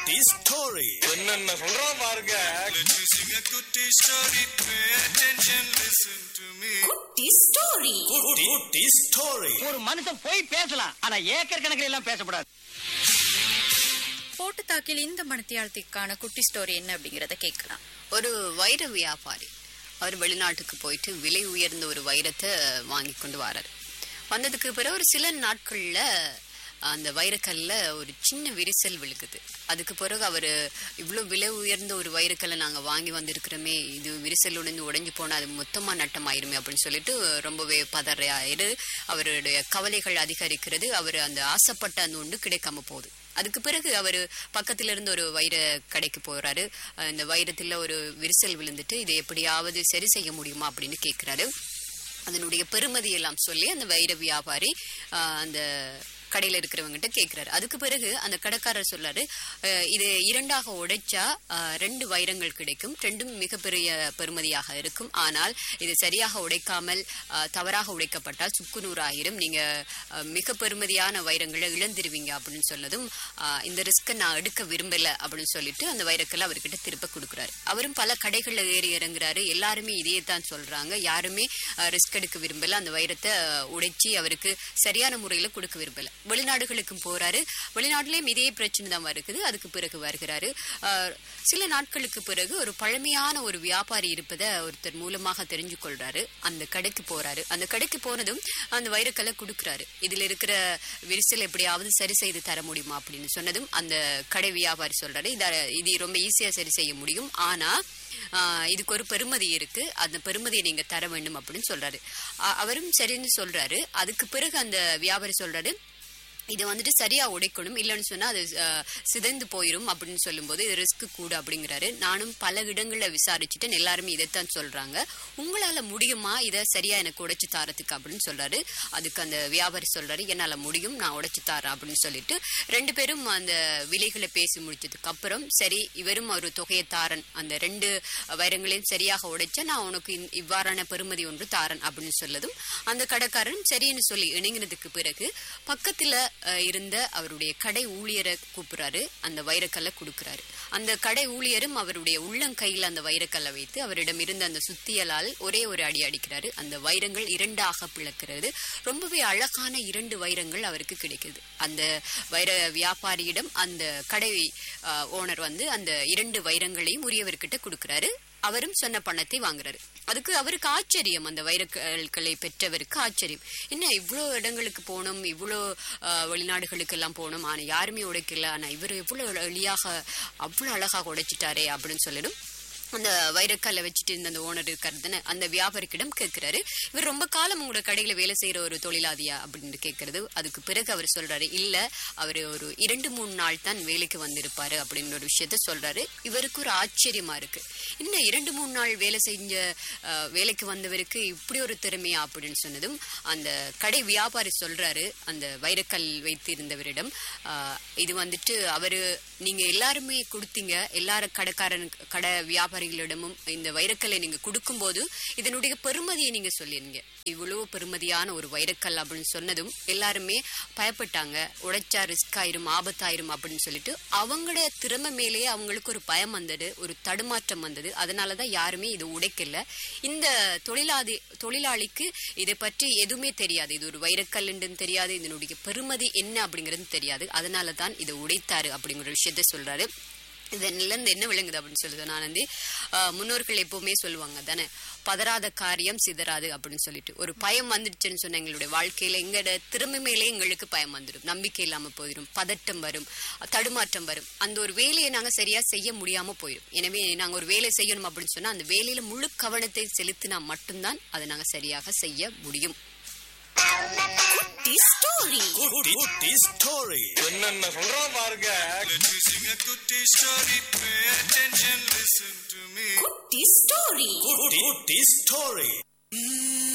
குட்டி ஸ்டோரி என்னென்ன சொல்றான் பாருங்க Let me sing a goody story. Pay attention, listen to me. குட்டி ஸ்டோரி குட்டி குட்டி ஸ்டோரி ஒரு மனுஷன் போய் பேசலாம் ஆனா ஏக்கர் கணக்கில் எல்லாம் பேசக்கூடாது போட்டு தாக்கில் இந்த மனத்தியாளத்துக்கான குட்டி ஸ்டோரி என்ன அப்படிங்கறத கேட்கலாம் ஒரு வைர வியாபாரி அவர் வெளிநாட்டுக்கு போயிட்டு விலை உயர்ந்த ஒரு வைரத்தை வாங்கி கொண்டு வராரு வந்ததுக்கு பிறகு ஒரு சில நாட்கள்ல அந்த வைரக்கல்ல ஒரு சின்ன விரிசல் விழுகுது அதுக்கு பிறகு அவர் இவ்வளோ விலை உயர்ந்த ஒரு வைரக்கல்லை நாங்கள் வாங்கி வந்திருக்கிறோமே இது விரிசல் உடைந்து உடைஞ்சு போனால் அது மொத்தமாக நட்டமாயிருமே அப்படின்னு சொல்லிட்டு ரொம்பவே பதறாயிரு அவருடைய கவலைகள் அதிகரிக்கிறது அவர் அந்த ஆசைப்பட்ட அந்த ஒன்று கிடைக்காம போகுது அதுக்கு பிறகு அவர் பக்கத்துல இருந்து ஒரு வைர கடைக்கு போறாரு அந்த வைரத்துல ஒரு விரிசல் விழுந்துட்டு இதை எப்படியாவது சரி செய்ய முடியுமா அப்படின்னு கேட்கிறாரு அதனுடைய பெருமதி எல்லாம் சொல்லி அந்த வைர வியாபாரி ஆஹ், அந்த கடையில இருக்கிறவங்ககிட்ட கேட்கிறாரு அதுக்கு பிறகு அந்த கடைக்காரர் சொல்றாரு அஹ், இது இரண்டாக உடைச்சா ஆஹ், ரெண்டு வைரங்கள் கிடைக்கும் ரெண்டும் மிகப்பெரிய பெருமதியாக இருக்கும் ஆனால் இது சரியாக உடைக்காமல் ஆஹ், தவறாக உடைக்கப்பட்டால் சுக்குநூறாயிரம் நீங்க ஆஹ், மிக பெருமதியான வைரங்களை இழந்துருவீங்க அப்படின்னு சொன்னதும் ஆஹ், இந்த ரிஸ்க்கை நான் எடுக்க விரும்பல அப்படின்னு சொல்லிட்டு அந்த வைரக்கல்ல அவர்கிட்ட திருப்ப கொடுக்குறாரு அவரும் பல கடைகள்ல ஏறி இறங்குறாரு எல்லாருமே இதையே தான் சொல்றாங்க யாருமே ரிஸ்க் எடுக்க விரும்பல அந்த வைரத்தை ஆஹ், உடைச்சி அவருக்கு சரியான முறையில கொடுக்க விரும்பல வெளிநாடுகளுக்கும் போறாரு வெளிநாட்டிலேயும் இதே பிரச்சனை தான் இருக்குது அதுக்கு பிறகு வருகிறாரு ஆஹ், சில நாட்களுக்கு பிறகு ஒரு பழமையான ஒரு வியாபாரி இருப்பதை ஒருத்தர் மூலமாக தெரிஞ்சு கொள்றாரு அந்த கடைக்கு போறாரு அந்த கடைக்கு போனதும் அந்த வைரக்கல்லை கொடுக்குறாரு இதுல இருக்கிற விரிசல் எப்படியாவது சரி செய்து தர முடியுமா அப்படின்னு சொன்னதும் அந்த கடை வியாபாரி சொல்றாரு இத இது ரொம்ப ஈஸியா சரி செய்ய முடியும் ஆனா ஆஹ், இதுக்கு ஒரு பெருமதி இருக்கு அந்த பெருமதியை நீங்க தர வேண்டும் அப்படின்னு சொல்றாரு அ- அவரும் சரின்னு சொல்றாரு அதுக்கு பிறகு அந்த வியாபாரி சொல்றாரு இது வந்துட்டு சரியா உடைக்கணும் இல்லைன்னு சொன்னா அது அஹ், சிதைந்து போயிரும் அப்படின்னு சொல்லும்போது இது ரிஸ்க் கூட அப்படிங்கிறாரு நானும் பல இடங்கள்ல விசாரிச்சுட்டேன் எல்லாருமே இதைத்தான் சொல்றாங்க உங்களால முடியுமா இதை சரியா எனக்கு உடைச்சு தாரத்துக்கு அப்படின்னு சொல்றாரு அதுக்கு அந்த வியாபாரி சொல்றாரு என்னால முடியும் நான் உடைச்சு தாரேன் அப்படின்னு சொல்லிட்டு ரெண்டு பேரும் அந்த விலைகளை பேசி முடிச்சதுக்கு அப்புறம் சரி இவரும் ஒரு தொகையை தாரன் அந்த ரெண்டு வைரங்களையும் சரியாக உடைச்சா நான் உனக்கு இந்த- இவ்வாறான பெருமதி ஒன்று தாரன் அப்படின்னு சொல்லதும் அந்த கடைக்காரன் சரின்னு சொல்லி இணங்கினதுக்கு பிறகு பக்கத்துல அஹ், இருந்த அவருடைய கடை ஊழியரை கூப்பிடுறாரு அந்த வைரக்கல்லை கொடுக்குறாரு அந்த கடை ஊழியரும் அவருடைய உள்ளங்கையில் அந்த வைரக்கல்லை வைத்து அவரிடம் இருந்த அந்த சுத்தியலால் ஒரே ஒரு அடி அடிக்கிறாரு அந்த வைரங்கள் இரண்டாக பிளக்கிறது ரொம்பவே அழகான இரண்டு வைரங்கள் அவருக்கு கிடைக்குது அந்த வைர வியாபாரியிடம் அந்த கடை ஓனர் வந்து அந்த இரண்டு வைரங்களையும் உரியவர்கிட்ட கொடுக்கிறாரு அவரும் சொன்ன பணத்தை வாங்குறாரு அதுக்கு அவருக்கு ஆச்சரியம் அந்த வைரக்கல்களை பெற்றவருக்கு ஆச்சரியம் என்ன இவ்வளோ இடங்களுக்கு போனோம் இவ்வளோ ஆஹ், வெளிநாடுகளுக்கு எல்லாம் போனோம் ஆனா யாருமே உடைக்கல ஆனா இவர் எவ்வளவு எளியாக அவ்வளவு அழகாக உடைச்சிட்டாரே அப்படின்னு சொல்லிடும் அந்த வைரக்கல்லை வச்சுட்டு இருந்த அந்த ஓனர் இருக்கிறதுன்னு அந்த வியாபாரிக்கிடம் கேட்கிறாரு இவர் ரொம்ப காலம் உங்களோட கடையில வேலை செய்யற ஒரு தொழிலாதியா அப்படின்னு கேட்கறது அதுக்கு பிறகு அவர் சொல்றாரு இல்ல அவர் ஒரு இரண்டு மூணு நாள் தான் வேலைக்கு வந்திருப்பாரு அப்படிங்கிற ஒரு விஷயத்த சொல்றாரு இவருக்கு ஒரு ஆச்சரியமா இருக்கு இன்னும் இரண்டு மூணு நாள் வேலை செஞ்ச அஹ், வேலைக்கு வந்தவருக்கு இப்படி ஒரு திறமையா அப்படின்னு சொன்னதும் அந்த கடை வியாபாரி சொல்றாரு அந்த வைரக்கல் வைத்திருந்தவரிடம் அஹ், இது வந்துட்டு அவரு நீங்க எல்லாருமே கொடுத்தீங்க எல்லார கடைக்காரன் கடை வியாபாரிகளிடமும் இந்த வைரக்கல்லை நீங்க கொடுக்கும்போது இதனுடைய பெருமதியை நீங்க சொல்லிருங்க இவ்வளவு பெருமதியான ஒரு வைரக்கல் அப்படின்னு சொன்னதும் எல்லாருமே பயப்பட்டாங்க உடைச்சா ரிஸ்க் ஆயிரும் ஆபத்தாயிரும் அப்படின்னு சொல்லிட்டு அவங்களோட திறமை மேலேயே அவங்களுக்கு ஒரு பயம் வந்தது ஒரு தடுமாற்றம் வந்தது அதனாலதான் யாருமே இது உடைக்கல இந்த தொழிலாதி தொழிலாளிக்கு இதை பற்றி எதுவுமே தெரியாது இது ஒரு வைரக்கல்லுன்னு தெரியாது இதனுடைய பெருமதி என்ன அப்படிங்கிறது தெரியாது அதனால தான் இதை உடைத்தாரு அப்படிங்கிற விஷயத்த சொல்றாரு இதன்ல இருந்து என்ன விளங்குது அப்படின்னு சொல்லி சொன்னா வந்து ஆஹ், முன்னோர்கள் எப்பவுமே சொல்லுவாங்க தானே பதறாத காரியம் சிதறாது அப்படின்னு சொல்லிட்டு ஒரு பயம் வந்துடுச்சுன்னு சொன்ன எங்களுடைய வாழ்க்கையில எங்களோட திறமை மேலே எங்களுக்கு பயம் வந்துடும் நம்பிக்கை இல்லாம போயிடும் பதட்டம் வரும் தடுமாற்றம் வரும் அந்த ஒரு வேலையை நாங்க சரியா செய்ய முடியாம போயிடும் எனவே நாங்க ஒரு வேலை செய்யணும் அப்படின்னு சொன்னா அந்த வேலையில முழு கவனத்தை செலுத்தினா மட்டும்தான் அதை நாங்க சரியாக செய்ய முடியும் குட்டி ஸ்டோரி குட்டி குட்டி ஸ்டோரி என்னென்ன சொல்றான் பாருங்க Let me sing a goody story. Pay attention, listen to me. குட்டி ஸ்டோரி குட்டி குட்டி ஸ்டோரி